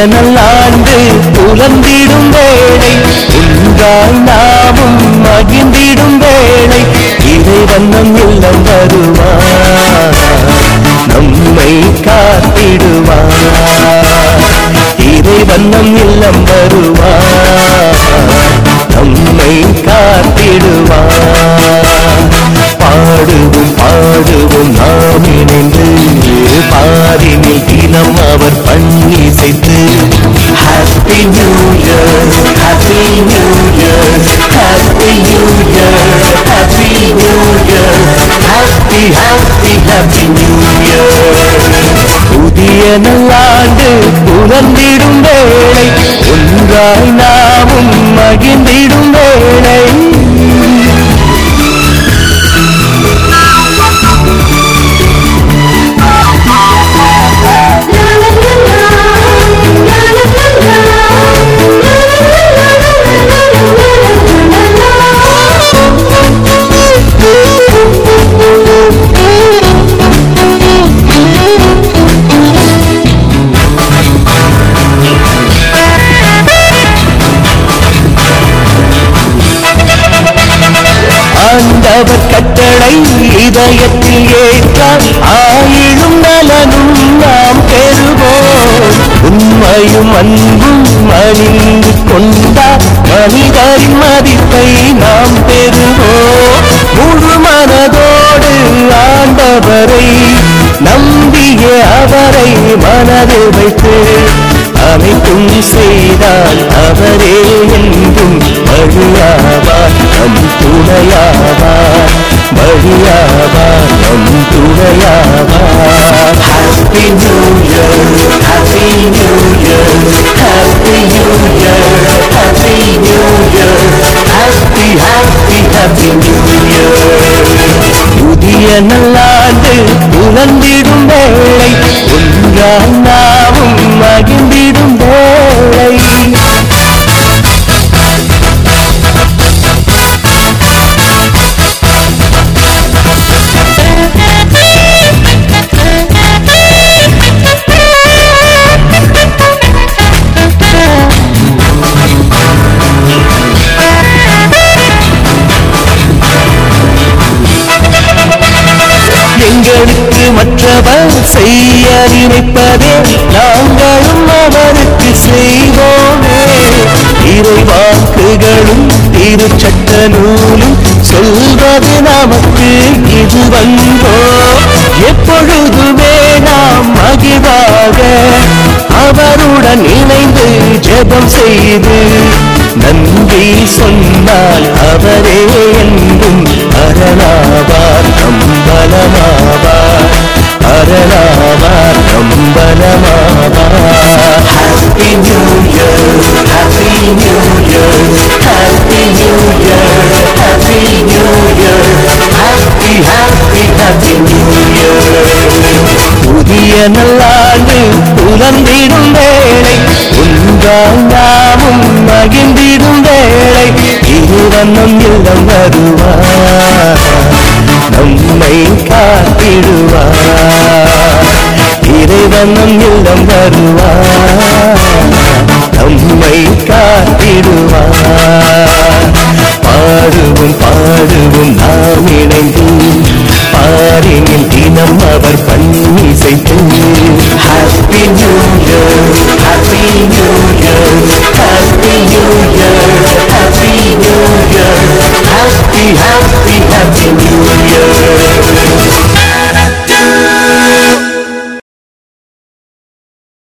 நல்லாண்டு புலந்திடும் வேளை ஒன்றாய் நாமும் மகிழ்ந்திடும் வேளை இறைவன் நம் இல்லம் வருவார் நம்மை காத்திடுவார் இறைவன் நம் இல்லம் வருவார் நம்மை காத்திடுவார் பாடுவோம் பாடுவோம் நாம் இணைந்து பாரினில் தினம் அவர் பண்ணிசைத்து happy new year happy new year happy new year happy new year happy happy happy new year புதிய நல்லாண்டு புலந்திடும் வேளை ஒன்றாய் நாமும் மகிழ்ந்திடும் வேளை ஆண்டவர் கட்டளை இதயத்தில் ஏற்றால் ஆயிழும் நலனும் நாம் பெறுவோம் உண்மையும் அன்பும் அணிந்து கொண்டால் மனிதரின் மதிப்பை நாம் பெறுவோம் முழு மனதோடு ஆண்டவரை நம்பிய அவரை மனதில் வைத்து அனைத்தும் செய்தால் அவரே என்றும் வழியாவார் நம் துணையாவார் வழியாவார் நம் துணையாவார் happy new year happy new year happy new year happy new year happy happy happy new year புதிய நல்லாண்டு புலந்திடும் வேளை ஒன்றால் நாமும் மகிழ்ந்திடும் வேளை எங்களுக்கு மற்றவர் செய்ய நினைப்பதே நாங்களும் அவருக்கு செய்வோமே இறைவாக்குகளும் திருச்சட்ட நூலும் சொல்வது நமக்கு இது வந்தோ எப்பொழுதுமே நாம் மகிழ்வாக அவருடன் இணைந்து ஜெபம் செய்து நன்றி சொன்னால் அவரே என்றும் அரணாவார் நம்பலமாவார் அரணாவார் நம்பலமாவார் happy new year happy new year happy new year happy new year happy happy happy new year புதிய நல்லாண்டு புலந்திடும் வேளை ஒன்றால் நாமும் மகிழ்ந்திடும் வேளை இருவன் நம் இல்லம் வருவார் நம்மை காத்திடுவார் இறைவன் நம் இல்லம் வருவார் நம்மை காத்திடுவார்